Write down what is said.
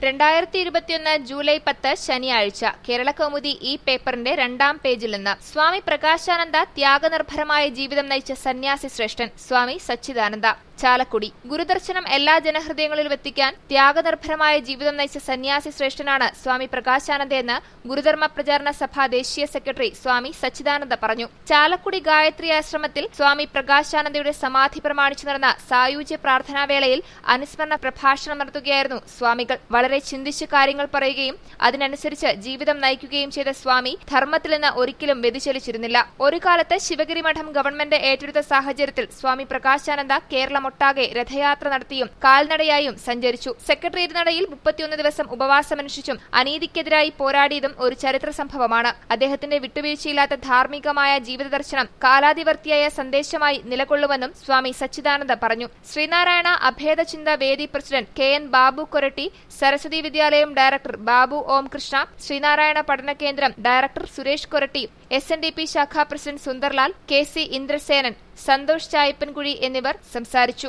രണ്ടായിരത്തി ഇരുപത്തിയൊന്ന് ജൂലൈ പത്ത് ശനിയാഴ്ച കേരള കൗമുദി ഈ പേപ്പറിന്റെ രണ്ടാം പേജിൽ നിന്ന് സ്വാമി പ്രകാശാനന്ദ ത്യാഗനിർഭരമായ ജീവിതം നയിച്ച സന്യാസി ശ്രേഷ്ഠൻ സ്വാമി സച്ചിദാനന്ദ ചാലക്കുടി ഗുരുദർശനം എല്ലാ ജനഹൃദയങ്ങളിലും എത്തിക്കാൻ ത്യാഗനിർഭരമായ ജീവിതം നയിച്ച സന്യാസി ശ്രേഷ്ഠനാണ് സ്വാമി പ്രകാശാനന്ദയെന്ന് ഗുരുധർമ്മ പ്രചാരണ സഭ ദേശീയ സെക്രട്ടറി സ്വാമി സച്ചിദാനന്ദ പറഞ്ഞു ചാലക്കുടി ഗായത്രി ആശ്രമത്തിൽ സ്വാമി പ്രകാശാനന്ദയുടെ സമാധി പ്രമാണിച്ചു നടന്ന സായുജ്യ പ്രാർത്ഥനാവേളയിൽ അനുസ്മരണ പ്രഭാഷണം നടത്തുകയായിരുന്നു സ്വാമികൾ വളരെ ചിന്തിച്ച് കാര്യങ്ങൾ പറയുകയും അതിനനുസരിച്ച് ജീവിതം നയിക്കുകയും ചെയ്ത സ്വാമി ധർമ്മത്തിൽ നിന്ന് ഒരിക്കലും വ്യതിചലിച്ചിരുന്നില്ല ഒരു കാലത്ത് ശിവഗിരി മഠം ഗവൺമെന്റ് ഏറ്റെടുത്ത സാഹചര്യത്തിൽ സ്വാമി പ്രകാശാനന്ദ കേരളമൊട്ടാകെ രഥയാത്ര നടത്തിയും കാൽനടയായും സഞ്ചരിച്ചു സെക്രട്ടേറിയറ്റ് നടയിൽ മുപ്പത്തിയൊന്ന് ദിവസം ഉപവാസമനുഷ്ഠിച്ചും അനീതിക്കെതിരായി പോരാടിയതും ഒരു ചരിത്ര സംഭവമാണ് അദ്ദേഹത്തിന്റെ വിട്ടുവീഴ്ചയില്ലാത്ത ധാർമ്മികമായ ജീവിത ദർശനം കാലാതിവർത്തിയായ സന്ദേശമായി നിലകൊള്ളുമെന്നും സ്വാമി സച്ചിദാനന്ദ പറഞ്ഞു Sreenarayana Abhedachintha Vedi president K N Babu Koratty Saraswathi Vidyalayam director Babu Om Krishna Sreenarayana Padana Kendram director Suresh Koratty S N D P ശാഖാ president Sundarlal K C Indrasenan Santhosh Chayappankuzhi എന്നിവർ സംസാരിച്ചു